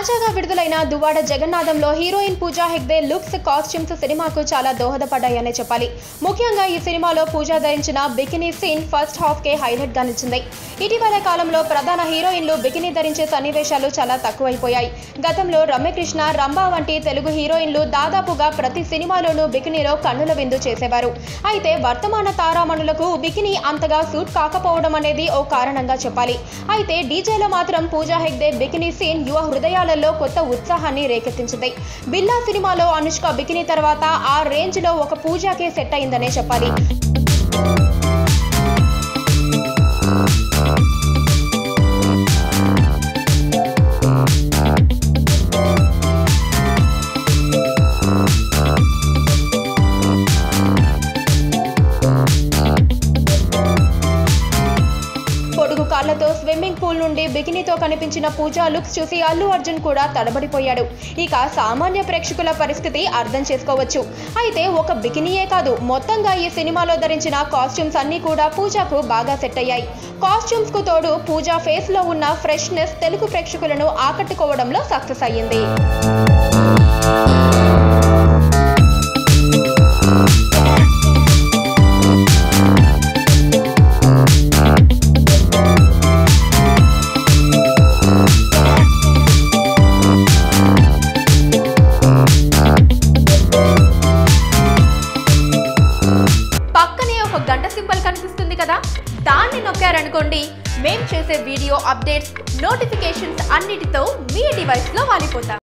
తాజాగా విడుదలైన దువాడ జగన్నాథంలో heroine Pooja Hegde looks costumes సినిమాకు చాలా దోహదపడ్డాయనే చెప్పాలి ముఖ్యంగా ఈ సినిమాలో పూజ ధరించిన బికినీ సీన్ ఫస్ట్ హాఫ్ కే హైలైట్ గా నిలిచింది ఇటీవల కాలంలో ప్రధాన హీరోయిన్లు బికినీ ధరించే సన్నివేశాలు చాలా తక్కువైపోయాయి గతంలో రమ్యకృష్ణ రంభా వంటి తెలుగు హీరోయిన్లు దాదాపుగా ప్రతి సినిమాలోనూ బికినీలో కన్నుల విందు చేసేవారు అయితే వర్తమాన తారామణులకు బికినీ అంతగా సూట్ కాకపోవడం అనేది ఓ కారణంగా చెప్పాలి అయితే డీజేలో మాత్రం పూజా హెగ్దే బికినీ సీన్ యువ హృదయాలలో కొత్త ఉత్సాహాన్ని రేకెత్తించింది బిల్లా సినిమాలో అనుష్క బికినీ తర్వాత ఆ రేంజ్ లో ఒక పూజాకే సెట్ అయిందనే చెప్పాలి పొడుగు కాళ్లతో స్విమ్మింగ్ పూల్ నుండి బికినీతో కనిపించిన పూజా లుక్స్ చూసి అల్లు అర్జున్ కూడా తడబడిపోయాడు ఇక సామాన్య ప్రేక్షకుల పరిస్థితి అర్థం చేసుకోవచ్చు అయితే ఒక బికినీయే కాదు మొత్తంగా ఈ సినిమాలో ధరించిన కాస్ట్యూమ్స్ అన్నీ కూడా పూజాకు బాగా సెట్ అయ్యాయి కాస్ట్యూమ్స్ కు తోడు పూజా ఫేస్ లో ఉన్న ఫ్రెష్నెస్ తెలుగు ప్రేక్షకులను ఆకట్టుకోవడంలో సక్సెస్ అయ్యింది పక్కనే ఒక గంట సింబల్ కనిపిస్తుంది కదా దాన్ని నొక్కారనుకోండి మేం చేసే వీడియో అప్డేట్స్ నోటిఫికేషన్స్ అన్నిటితో మీ డివైస్లో వాలిపోతాం